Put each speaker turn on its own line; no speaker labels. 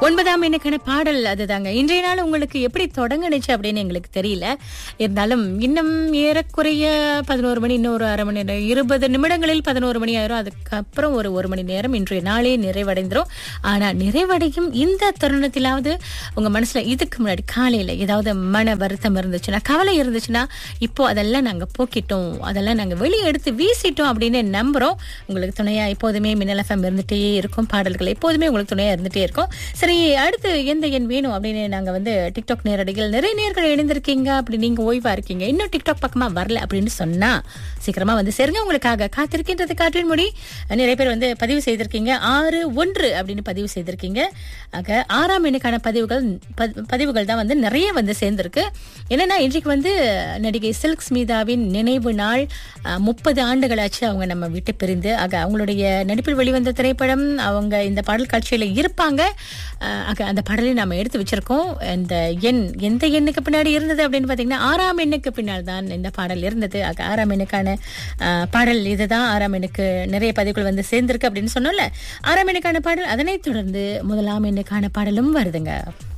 ஒன்பதாம் எண்ணுக்கான பாடல் அதுதாங்க இன்றைய நாள் உங்களுக்கு எப்படி தொடங்குனுச்சு அப்படின்னு எங்களுக்கு தெரியல இருந்தாலும் இன்னும் ஏறக்குறைய பதினோரு மணி இன்னொரு அரை மணி நேரம் இருபது நிமிடங்களில் பதினோரு மணி ஆயிரும் அதுக்கப்புறம் ஒரு ஒரு மணி நேரம் இன்றைய நாளே நிறைவடைந்துரும் ஆனா நிறைவடையும் இந்த தருணத்திலாவது உங்க மனசுல இதுக்கு முன்னாடி காலையில ஏதாவது மன வருத்தம் இருந்துச்சுன்னா கவலை இருந்துச்சுன்னா இப்போ அதெல்லாம் நாங்க போக்கிட்டோம் அதெல்லாம் நாங்க வெளியே எடுத்து வீசிட்டோம் அப்படின்னு நம்புறோம் உங்களுக்கு துணையா எப்போதுமே மின்னல் எஃப்எம் இருந்துட்டே இருக்கும் பாடல்கள் எப்போதுமே உங்களுக்கு துணையா இருந்துட்டே இருக்கும் சரி அடுத்து எந்த எண் வேணும் அப்படின்னு நாங்க வந்து டிக்டாக் நேரடிகள் நிறைய நேர்கள் இணைந்திருக்கீங்க அப்படி நீங்க ஓய்வா இருக்கீங்க இன்னும் டிக்டாக் பக்கமா வரல அப்படின்னு சொன்னா சீக்கிரமா வந்து சேருங்க உங்களுக்காக காத்திருக்கின்றது காற்றின் மொழி நிறைய பேர் வந்து பதிவு செய்திருக்கீங்க ஆறு ஒன்று அப்படின்னு பதிவு செய்திருக்கீங்க ஆக ஆறாம் எண்ணுக்கான பதிவுகள் பதி- பதிவுகள் தான் வந்து நிறைய வந்து சேர்ந்திருக்கு என்னன்னா இன்றைக்கு வந்து நடிகை சில்க் ஸ்மிதாவின் நினைவு நாள் முப்பது ஆண்டுகளாச்சு அவங்க நம்ம விட்டு பிரிந்து ஆக அவங்களுடைய நடிப்பில் வெளிவந்த திரைப்படம் அவங்க இந்த பாடல் காட்சியில இருப்பாங்க அஹ் ஆக அந்த பாடலை நாம எடுத்து வச்சிருக்கோம் இந்த எண் எந்த எண்ணுக்கு பின்னாடி இருந்தது அப்படின்னு பாத்தீங்கன்னா ஆறாம் எண்ணுக்கு பின்னால் தான் இந்த பாடல் இருந்தது ஆக ஆறாம் எண்ணுக்கான அஹ், பாடல் இதுதான் ஆறாம் எண்ணுக்கு நிறைய பதிவுகள் வந்து சேர்ந்திருக்கு அப்படின்னு சொன்னோம்ல ஆறாம் எண்ணுக்கான பாடல் அதனைத் தொடர்ந்து முதலாம் எண்ணுக்கான பாடலும் வருதுங்க